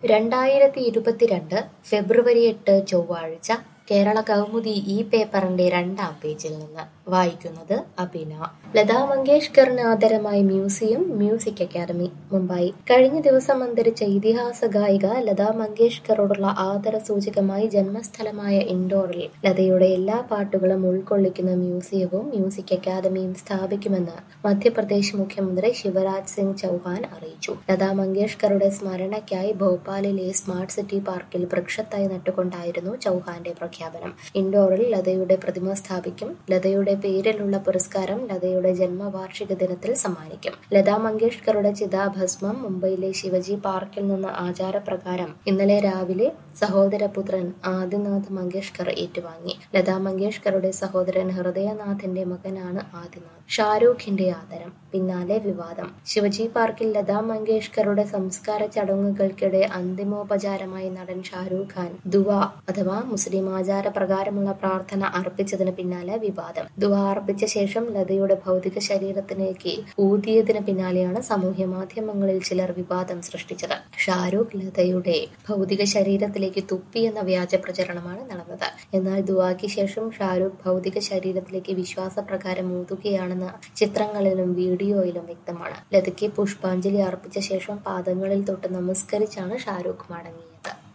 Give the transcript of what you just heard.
രണ്ടായിരത്തി ഇരുപത്തിരണ്ട് ഫെബ്രുവരി എട്ട് ചൊവ്വാഴ്ച കേരള കൗമുദി ഈ പേപ്പറിന്റെ രണ്ടാം പേജിൽ നിന്ന് വായിക്കുന്നത് അബിന ലതാ മങ്കേഷ്കറിന് ആദരമായി മ്യൂസിയം മ്യൂസിക് അക്കാദമി മുംബൈ കഴിഞ്ഞ ദിവസം അന്തരിച്ച ഇതിഹാസ ഗായിക ലതാ മങ്കേഷ്കറോടുള്ള ആദര സൂചകമായി ജന്മസ്ഥലമായ ഇൻഡോറിൽ ലതയുടെ എല്ലാ പാട്ടുകളും ഉൾക്കൊള്ളിക്കുന്ന മ്യൂസിയവും മ്യൂസിക് അക്കാദമിയും സ്ഥാപിക്കുമെന്ന് മധ്യപ്രദേശ് മുഖ്യമന്ത്രി ശിവരാജ് സിംഗ് ചൗഹാൻ അറിയിച്ചു ലതാ മങ്കേഷ്കറുടെ സ്മരണയ്ക്കായി ഭോപ്പാലിലെ സ്മാർട്ട് സിറ്റി പാർക്കിൽ വൃക്ഷത്തായി നട്ടുകൊണ്ടായിരുന്നു ചൗഹാന്റെ പ്രഖ്യാപനം ഇൻഡോറിൽ ലതയുടെ പ്രതിമ സ്ഥാപിക്കും ലതയുടെ പേരിലുള്ള പുരസ്കാരം ലതയുടെ ജന്മവാർഷിക ദിനത്തിൽ സമ്മാനിക്കും ലതാ മങ്കേഷ്കറുടെ ചിതാഭസ്മം മുംബൈയിലെ ശിവജി പാർക്കിൽ നിന്ന് ആചാരപ്രകാരം ഇന്നലെ രാവിലെ സഹോദരപുത്രൻ ആദിനാഥ് മങ്കേഷ്കർ ഏറ്റുവാങ്ങി ലതാ മങ്കേഷ്കറുടെ സഹോദരൻ ഹൃദയനാഥിന്റെ മകനാണ് ആദിനാഥ് ഷാരൂഖിന്റെ ആദരം പിന്നാലെ വിവാദം ശിവജി പാർക്കിൽ ലതാ മങ്കേഷ്കറുടെ സംസ്കാര ചടങ്ങുകൾക്കിടെ അന്തിമോപചാരമായി നടൻ ഷാരൂഖ് ഖാൻ ദുവ അഥവാ മുസ്ലിം ആചാര പ്രകാരമുള്ള പ്രാർത്ഥന അർപ്പിച്ചതിന് പിന്നാലെ വിവാദം ദുവ അർപ്പിച്ച ശേഷം ലതയുടെ ഭൗതിക ശരീരത്തിലേക്ക് ഊതിയതിന് പിന്നാലെയാണ് സാമൂഹ്യ മാധ്യമങ്ങളിൽ ചിലർ വിവാദം സൃഷ്ടിച്ചത് ഷാരൂഖ് ലതയുടെ ഭൗതിക ശരീരത്തിലേക്ക് തുപ്പി എന്ന വ്യാജ പ്രചരണമാണ് നടന്നത് എന്നാൽ ദുവാക്ക് ശേഷം ഷാരൂഖ് ഭൗതിക ശരീരത്തിലേക്ക് വിശ്വാസപ്രകാരം ഊതുകയാണെന്ന് ചിത്രങ്ങളിലും വീഡിയോയിലും വ്യക്തമാണ് ലതയ്ക്ക് പുഷ്പാഞ്ജലി അർപ്പിച്ച ശേഷം പാദങ്ങളിൽ തൊട്ട് നമസ്കരിച്ചാണ് ഷാരൂഖ് മടങ്ങിയത്